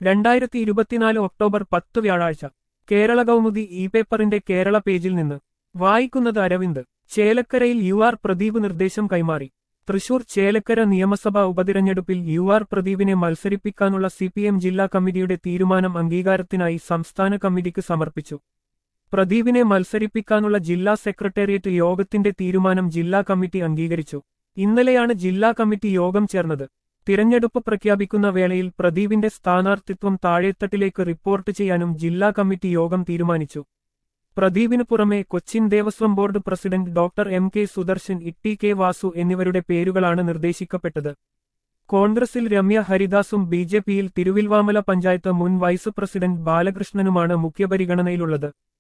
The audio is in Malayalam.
രണ്ടായിരത്തി ഇരുപത്തിനാല് ഒക്ടോബർ പത്ത് വ്യാഴാഴ്ച കേരള കൗമുദി ഇ പേപ്പറിന്റെ കേരള പേജിൽ നിന്ന് വായിക്കുന്നത് അരവിന്ദ് ചേലക്കരയിൽ യു ആർ പ്രദീപ് നിർദ്ദേശം കൈമാറി തൃശൂർ ചേലക്കര നിയമസഭാ ഉപതിരഞ്ഞെടുപ്പിൽ യു ആർ പ്രദീപിനെ മത്സരിപ്പിക്കാനുള്ള സി പി എം ജില്ലാ കമ്മിറ്റിയുടെ തീരുമാനം അംഗീകാരത്തിനായി സംസ്ഥാന കമ്മിറ്റിക്ക് സമർപ്പിച്ചു പ്രദീപിനെ മത്സരിപ്പിക്കാനുള്ള ജില്ലാ സെക്രട്ടേറിയറ്റ് യോഗത്തിന്റെ തീരുമാനം ജില്ലാ കമ്മിറ്റി അംഗീകരിച്ചു ഇന്നലെയാണ് ജില്ലാ കമ്മിറ്റി യോഗം ചേർന്നത് തിരഞ്ഞെടുപ്പ് പ്രഖ്യാപിക്കുന്ന വേളയിൽ പ്രദീപിന്റെ സ്ഥാനാർത്ഥിത്വം താഴെത്തട്ടിലേക്ക് റിപ്പോർട്ട് ചെയ്യാനും ജില്ലാ കമ്മിറ്റി യോഗം തീരുമാനിച്ചു പ്രദീപിനു പുറമെ Cochin Devaswom board president doctor M K Sudarshan Itty K Vasu എന്നിവരുടെ പേരുകളാണ് നിർദ്ദേശിക്കപ്പെട്ടത് കോൺഗ്രസിൽ രമ്യ ഹരിദാസും ബി ജെ പിയിൽ തിരുവിൽവാമല പഞ്ചായത്ത് മുൻ വൈസ് പ്രസിഡന്റ് ബാലകൃഷ്ണനുമാണ് മുഖ്യപരിഗണനയിലുള്ളത്